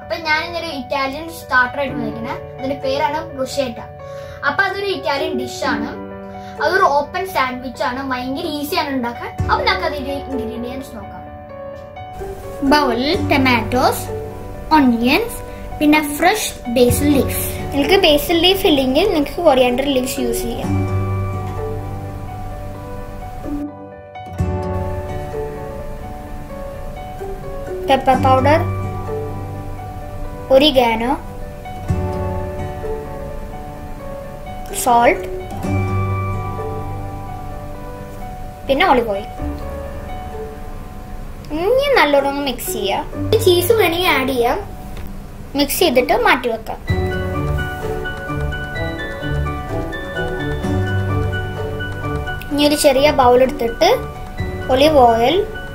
അപ്പൊ ഞാൻ ഇന്നൊരു ഇറ്റാലിയൻ സ്റ്റാർട്ടർ ആയിട്ട് വന്നിരിക്കുന്നത് അതിന്റെ പേരാണ് ബ്രുഷേറ്റ അപ്പൊ അതൊരു ഇറ്റാലിയൻ ഡിഷാണ് അതൊരു ഓപ്പൺ സാൻഡ്വിച്ച് ആണ് ഭയങ്കര ഈസിയാണ് ഉണ്ടാക്കാൻ അപ്പൊ നമുക്ക് അതിന്റെ ഇൻഗ്രീഡിയൻസ് നോക്കാം ബൗളിൽ ടൊമാറ്റോസ് ഓണിയൻസ് പിന്നെ ഫ്രഷ് ബേസിൽ ലീഫ് നിങ്ങൾക്ക് ബേസിൽ ലീഫ് ഇല്ലെങ്കിൽ നിങ്ങൾക്ക് കൊറിയാണ്ടർ ലീവ്സ് യൂസ് ചെയ്യാം പെപ്പർ പൗഡർ ഒരിഗാനോ സോൾട്ട് പിന്നെ ഒളിവ് ഓയിൽ ഇനി നല്ലോണം മിക്സ് ചെയ്യാം ചീസ് വേണമെങ്കിൽ ആഡ് ചെയ്യാം മിക്സ് ചെയ്തിട്ട് മാറ്റി വെക്കാം ഇനി ഒരു ചെറിയ ബൗൾ എടുത്തിട്ട് ഒലിവ് ഓയിൽ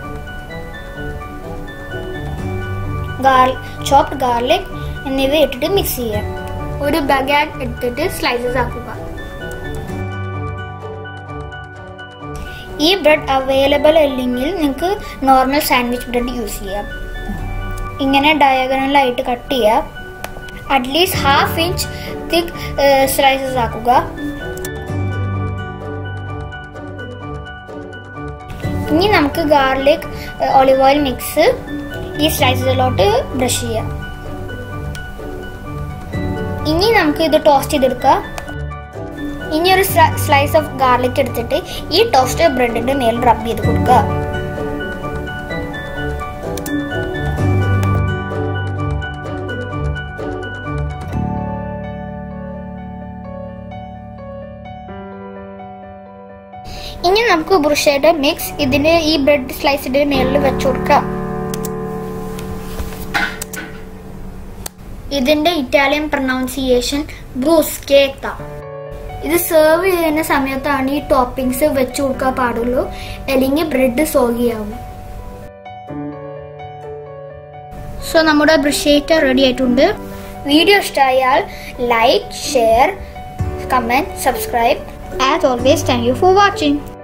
ചോപ്ഡ് ഗാർലിക് എന്നിവ ഇട്ടിട്ട് മിക്സ് ചെയ്യാം ഒരു ബഗാറ്റ് എടുത്തിട്ട് സ്ലൈസസ് ആക്കുക ഈ ബ്രെഡ് അവൈലബിൾ അല്ലെങ്കിൽ നിങ്ങൾക്ക് നോർമൽ സാൻഡ്വിച്ച് ബ്രെഡ് യൂസ് ചെയ്യാം ഇങ്ങനെ ഡയഗണലായിട്ട് കട്ട് ചെയ്യാം at least half inch thick slices ആക്കുക ഇനി നമുക്ക് ഗാർലിക് ഒലിവ് ഓയിൽ മിക്സ് ഈ സ്ലൈസസിലോട്ട് ബ്രഷ് ചെയ്യാം ഇനി നമുക്ക് ഇത് ടോസ്റ്റ് ചെയ്തെടുക്കാം ഇനി ഒരു സ്ലൈസ് ഓഫ് ഗാർലിക് എടുത്തിട്ട് ഈ ടോസ്റ്റ് ബ്രെഡിന്റെ മേൽ റബ് ചെയ്ത് കൊടുക്കുക ഇനി നമുക്ക് ബുർഷയുടെ മിക്സ് ഇതിന് ഈ ബ്രെഡ് സ്ലൈസിന്റെ മേളിൽ വെച്ചു കൊടുക്കാം ഇതിന്റെ ഇറ്റാലിയൻ പ്രൊനൗൺസിയേഷൻ ബ്രൂസ്കേത്ത ഇത് സെർവ് ചെയ്യുന്ന സമയത്താണ് ഈ ടോപ്പിംഗ്സ് വെച്ചു കൊടുക്കാൻ പാടുള്ളൂ അല്ലെങ്കിൽ ബ്രെഡ് സോഗിയാവും സോ നമ്മുടെ ബ്രിഷേറ്റ റെഡി ആയിട്ടുണ്ട് വീഡിയോ ഇഷ്ടമായാൽ like share comment subscribe as always thank you for watching